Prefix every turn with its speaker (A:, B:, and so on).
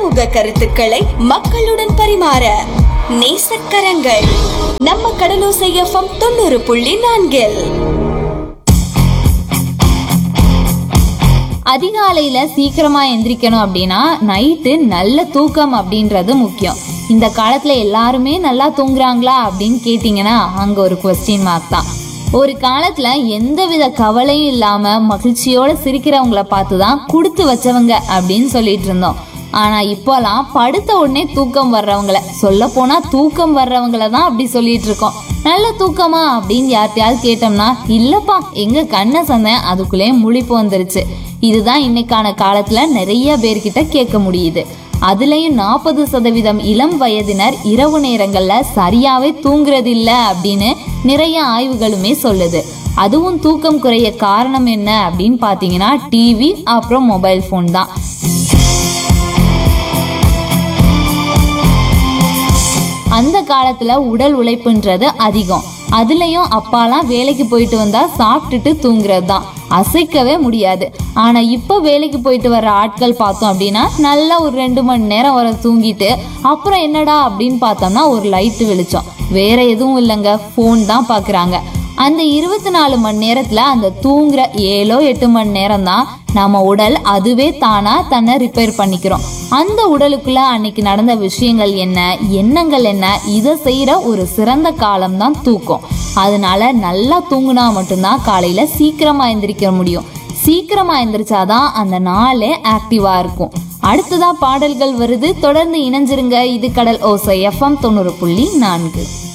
A: சமூக கருத்துக்களை மக்களுடன் பரிமாற நேசக்கரங்கள் நம்ம கடலோசை எஃப்எம் தொண்ணூறு புள்ளி நான்கில்
B: அதிகாலையில சீக்கிரமா எந்திரிக்கணும் அப்படின்னா நைட்டு நல்ல தூக்கம் அப்படின்றது முக்கியம் இந்த காலத்துல எல்லாருமே நல்லா தூங்குறாங்களா அப்படின்னு கேட்டிங்கன்னா அங்க ஒரு கொஸ்டின் மார்க் தான் ஒரு காலத்துல எந்தவித கவலையும் இல்லாம மகிழ்ச்சியோட சிரிக்கிறவங்கள பார்த்து தான் கொடுத்து வச்சவங்க அப்படின்னு சொல்லிட்டு இருந்தோம் ஆனா இப்போலாம் படுத்த உடனே தூக்கம் வர்றவங்கள சொல்ல போனா தூக்கம் வர்றவங்கள தான் அப்படி சொல்லிட்டு இருக்கோம் நல்ல தூக்கமா அப்படின்னு யார்கிட்டயாவது கேட்டோம்னா இல்லப்பா எங்க கண்ணை சந்தேன் அதுக்குள்ளே முழிப்பு வந்துருச்சு இதுதான் இன்னைக்கான காலத்துல நிறைய பேர்கிட்ட கேட்க முடியுது அதுலயும் நாற்பது சதவீதம் இளம் வயதினர் இரவு நேரங்கள்ல சரியாவே தூங்குறது இல்ல அப்படின்னு நிறைய ஆய்வுகளுமே சொல்லுது அதுவும் தூக்கம் குறைய காரணம் என்ன அப்படின்னு பாத்தீங்கன்னா டிவி அப்புறம் மொபைல் ஃபோன் தான் அந்த காலத்துல உடல் உழைப்புன்றது அதிகம் அதுலயும் அப்பாலாம் வேலைக்கு போயிட்டு வந்தா சாப்பிட்டுட்டு தூங்குறது தான் அசைக்கவே முடியாது ஆனா இப்ப வேலைக்கு போயிட்டு வர்ற ஆட்கள் பார்த்தோம் அப்படின்னா நல்லா ஒரு ரெண்டு மணி நேரம் வர தூங்கிட்டு அப்புறம் என்னடா அப்படின்னு பார்த்தோம்னா ஒரு லைட்டு வெளிச்சம் வேற எதுவும் இல்லைங்க ஃபோன் தான் பாக்குறாங்க அந்த இருபத்தி நாலு மணி நேரத்துல அந்த தூங்குற ஏழோ எட்டு மணி நேரம் தான் நம்ம உடல் அதுவே தானா தன்னை ரிப்பேர் பண்ணிக்கிறோம் அந்த உடலுக்குள்ள அன்னைக்கு நடந்த விஷயங்கள் என்ன எண்ணங்கள் என்ன இதை செய்யற ஒரு சிறந்த காலம் தான் தூக்கம் அதனால நல்லா தூங்குனா மட்டும்தான் காலையில சீக்கிரமா எந்திரிக்க முடியும் சீக்கிரமா எந்திரிச்சாதான் அந்த நாளே ஆக்டிவா இருக்கும் அடுத்ததா பாடல்கள் வருது தொடர்ந்து இணைஞ்சிருங்க இது கடல் ஓசை எஃப்எம் தொண்ணூறு புள்ளி நான்கு